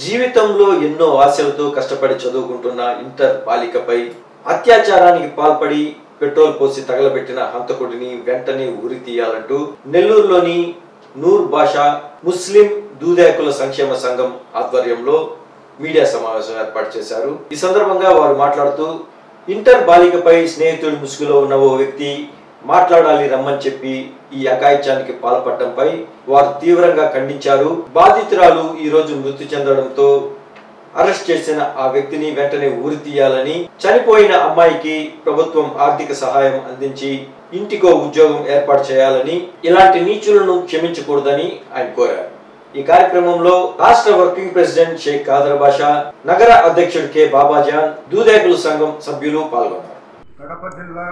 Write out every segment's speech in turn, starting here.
జీవితంలో ఎన్నో ఆశలతో కష్టపడి చదువుకుంటున్న ఇంటర్ బాలికపై అత్యాచారానికి పాల్పడి పెట్రోల్ పోసి తగలబెట్టిన హంతకుడిని వెంటనే ఉరి తీయాలంటూ నెల్లూరులోని నూర్ బాషా ముస్లిం దూదేకుల సంక్షేమ సంఘం ఆధ్వర్యంలో మీడియా సమావేశం ఏర్పాటు చేశారు ఈ సందర్భంగా వారు మాట్లాడుతూ ఇంటర్ బాలికపై స్నేహితుడి ముసుగులో ఉన్న ఓ వ్యక్తి మాట్లాడాలి రమ్మని చెప్పి ఈ అఘాయిత్యానికి పాల్పడటంపై వారు తీవ్రంగా ఖండించారు బాధితురాలు ఈ రోజు మృతి చెందడంతో అరెస్ట్ చేసిన ఆ వ్యక్తిని వెంటనే ఊరి తీయాలని చనిపోయిన అమ్మాయికి ప్రభుత్వం ఆర్థిక సహాయం అందించి ఇంటికో ఉద్యోగం ఏర్పాటు చేయాలని ఇలాంటి నీచులను క్షమించకూడదని ఆయన కోరారు ఈ కార్యక్రమంలో రాష్ట్ర వర్కింగ్ ప్రెసిడెంట్ షేక్ కాదర్ బాషా నగర అధ్యక్షుడు కె బాబాజాన్ దూదేకుల సంఘం సభ్యులు పాల్గొన్నారు కడప జిల్లా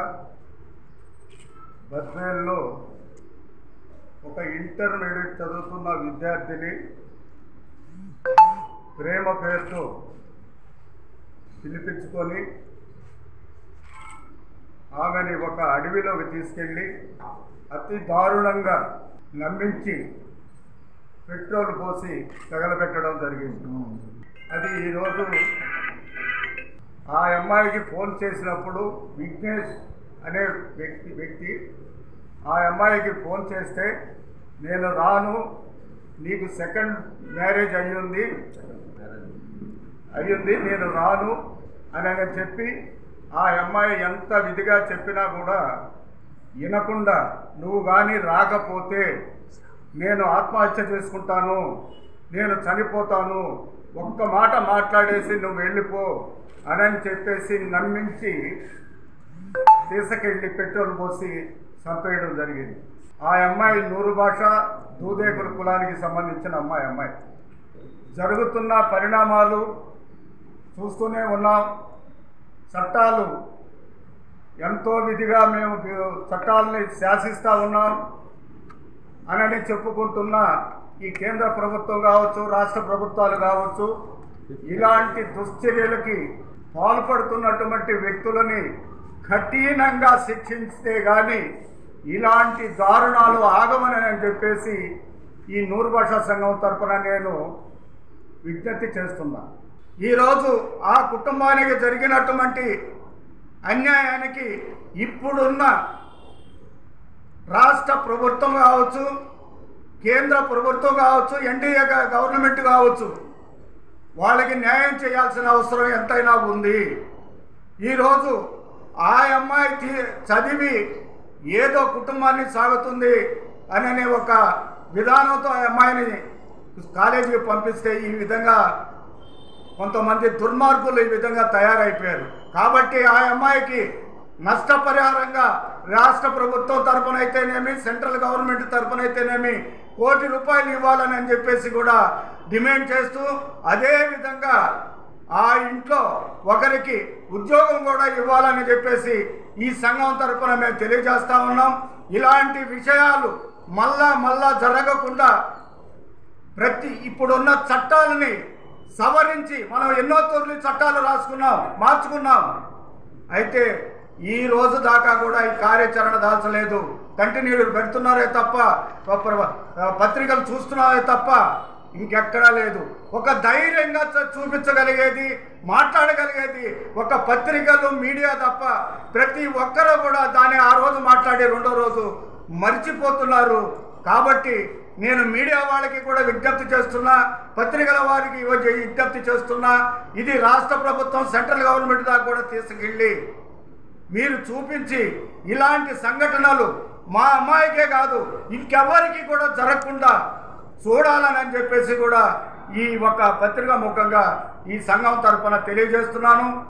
బద్వేల్లో ఒక ఇంటర్మీడియట్ చదువుతున్న విద్యార్థిని ప్రేమ పేరుతో పిలిపించుకొని ఆమెని ఒక అడవిలోకి తీసుకెళ్ళి అతి దారుణంగా నమ్మించి పెట్రోల్ పోసి తగలబెట్టడం జరిగింది అది ఈరోజు ఆ అమ్మాయికి ఫోన్ చేసినప్పుడు విఘ్నేష్ అనే వ్యక్తి వ్యక్తి ఆ అమ్మాయికి ఫోన్ చేస్తే నేను రాను నీకు సెకండ్ మ్యారేజ్ అయ్యింది అయ్యింది నేను రాను అని అని చెప్పి ఆ అమ్మాయి ఎంత విధిగా చెప్పినా కూడా వినకుండా నువ్వు కానీ రాకపోతే నేను ఆత్మహత్య చేసుకుంటాను నేను చనిపోతాను ఒక్క మాట మాట్లాడేసి నువ్వు వెళ్ళిపో అని చెప్పేసి నమ్మించి తీసుకెళ్ళి పెట్రోల్ పోసి చంపేయడం జరిగింది ఆ అమ్మాయి నూరు భాష దూదేకుల కులానికి సంబంధించిన అమ్మాయి అమ్మాయి జరుగుతున్న పరిణామాలు చూస్తూనే ఉన్నాం చట్టాలు ఎంతో విధిగా మేము చట్టాలని శాసిస్తూ ఉన్నాం అని చెప్పుకుంటున్న ఈ కేంద్ర ప్రభుత్వం కావచ్చు రాష్ట్ర ప్రభుత్వాలు కావచ్చు ఇలాంటి దుశ్చర్యలకి పాల్పడుతున్నటువంటి వ్యక్తులని కఠినంగా శిక్షిస్తే కానీ ఇలాంటి దారుణాలు ఆగమని అని చెప్పేసి ఈ నూరు భాషా సంఘం తరపున నేను విజ్ఞప్తి చేస్తున్నా ఈరోజు ఆ కుటుంబానికి జరిగినటువంటి అన్యాయానికి ఇప్పుడున్న రాష్ట్ర ప్రభుత్వం కావచ్చు కేంద్ర ప్రభుత్వం కావచ్చు ఎన్డీఏ గవర్నమెంట్ కావచ్చు వాళ్ళకి న్యాయం చేయాల్సిన అవసరం ఎంతైనా ఉంది ఈరోజు ఆ అమ్మాయి తీ- చదివి ఏదో కుటుంబాన్ని సాగుతుంది అనే ఒక విధానంతో ఆ అమ్మాయిని కాలేజీకి పంపిస్తే ఈ విధంగా కొంతమంది దుర్మార్గులు ఈ విధంగా తయారైపోయారు కాబట్టి ఆ అమ్మాయికి నష్టపరిహారంగా రాష్ట్ర ప్రభుత్వం తరపునైతేనేమి సెంట్రల్ గవర్నమెంట్ తరపునైతేనేమి కోటి రూపాయలు ఇవ్వాలని అని చెప్పేసి కూడా డిమాండ్ చేస్తూ అదే విధంగా ఆ ఇంట్లో ఒకరికి ఉద్యోగం కూడా ఇవ్వాలని చెప్పేసి ఈ సంఘం తరపున మేము తెలియజేస్తా ఉన్నాం ఇలాంటి విషయాలు మళ్ళా మళ్ళా జరగకుండా ప్రతి ఇప్పుడున్న చట్టాలని సవరించి మనం ఎన్నో తూర్లు చట్టాలు రాసుకున్నాం మార్చుకున్నాం అయితే ఈ రోజు దాకా కూడా ఈ కార్యాచరణ దాల్చలేదు కంటిన్యూలు పెడుతున్నారే తప్ప ప- పత్రికలు చూస్తున్నారే తప్ప ఇంకెక్కడా లేదు ఒక ధైర్యంగా చ- చూపించగలిగేది మాట్లాడగలిగేది ఒక పత్రికలు మీడియా తప్ప ప్రతి ఒక్కరూ కూడా దాన్ని ఆ రోజు మాట్లాడి రెండో రోజు మర్చిపోతున్నారు కాబట్టి నేను మీడియా వాళ్ళకి కూడా విజ్ఞప్తి చేస్తున్నా పత్రికల వారికి ఇవ్వ- విజ్ఞప్తి చేస్తున్నా ఇది రాష్ట్ర ప్రభుత్వం సెంట్రల్ గవర్నమెంట్ దాకా కూడా తీసుకెళ్ళి మీరు చూపించి ఇలాంటి సంఘటనలు మా అమ్మాయికే కాదు ఇంకెవరికి కూడా జరగకుండా చూడాలని అని చెప్పేసి కూడా ఈ ఒక పత్రిక ముఖంగా ఈ సంఘం తరపున తెలియజేస్తున్నాను